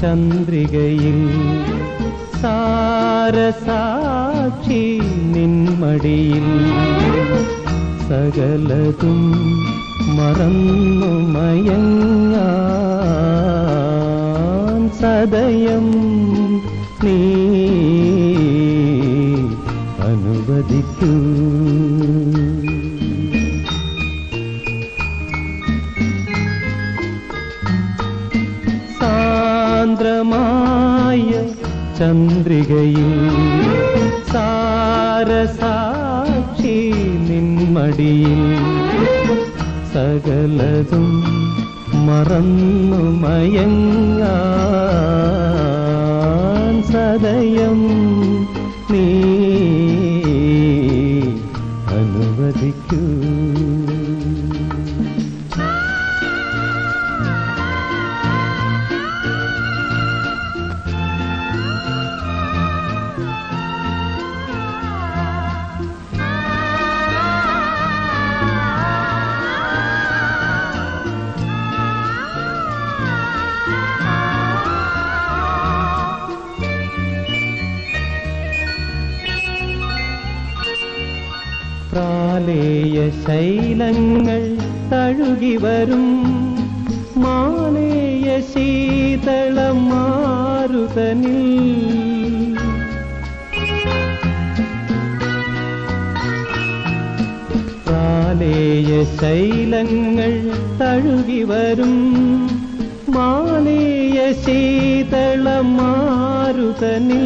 ചന്ദ്രികയിൽ സാരസാക്ഷി നിൻമടിയിൽ സകലതും മറന്നു മയങ്ങാൻ സദയം നീ അനുവദിക്കൂ സാന്ദ്രമായ ചന്ദ്രികയിൽ സാരസാക്ഷി നിൻമടിയിൽ സകലതും മറന്നു മയങ്ങാൻ സദയം നീ അനുവദിക്കൂ പ്രാലേയ ശൈലങ്ങൾ തഴുകി വരും മാലേയ ശീതളം മാറുതനിൽ പ്രാലേയ ശൈലങ്ങൾ തഴുകി വരും മാലേയ ശീതളം മാറുതനിൽ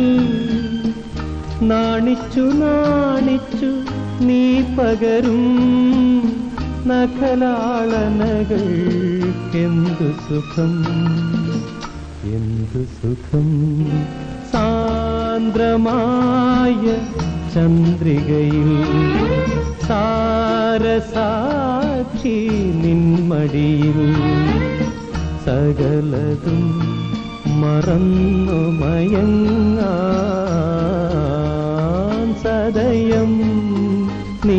നാണിച്ചു നാണിച്ചു നീ പകരും നഖലാളനകൾക്കെന്തു സുഖം എന്തു സുഖം സാന്ദ്രമായ ചന്ദ്രികയിൽ സാരസാക്ഷി നിൻമടിയിൽ സകലതും മറന്നു മയങ്ങാൻ സദയം നീ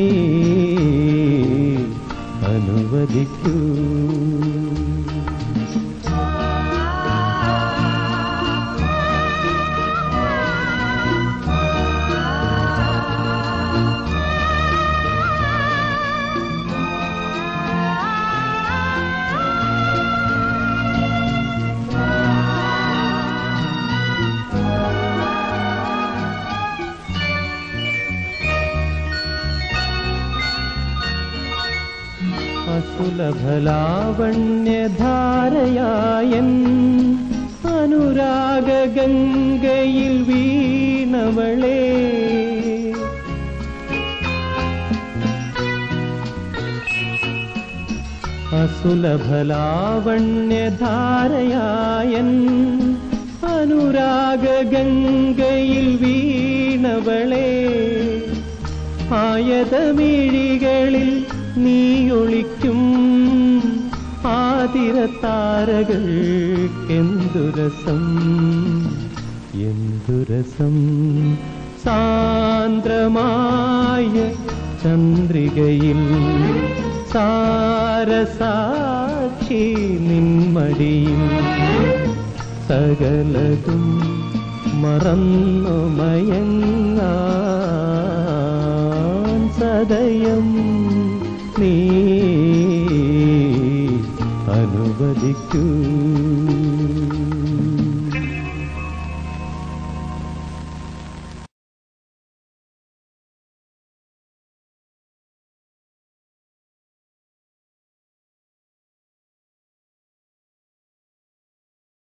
അനുവദിക്കൂ അസുലഭലാവണ്യധാരയായൻ അനുരാഗ ഗംഗയിൽ വീണവളേ അസുലഭലാവണ്യധാരയായൻ അനുരാഗ ഗംഗയിൽ വീണവളേ ആയതമിഴികളിൽ നീയൊളിക്കും ആതിരത്താരകൾക്കെന്തുരസം എന്തുരസം സാന്ദ്രമായ ചന്ദ്രികയിൽ സാരസാക്ഷി നിൻമടിയിൽ സകലതും മറന്നു മയങ്ങാൻ സദയം നീ അനുവദിക്കൂ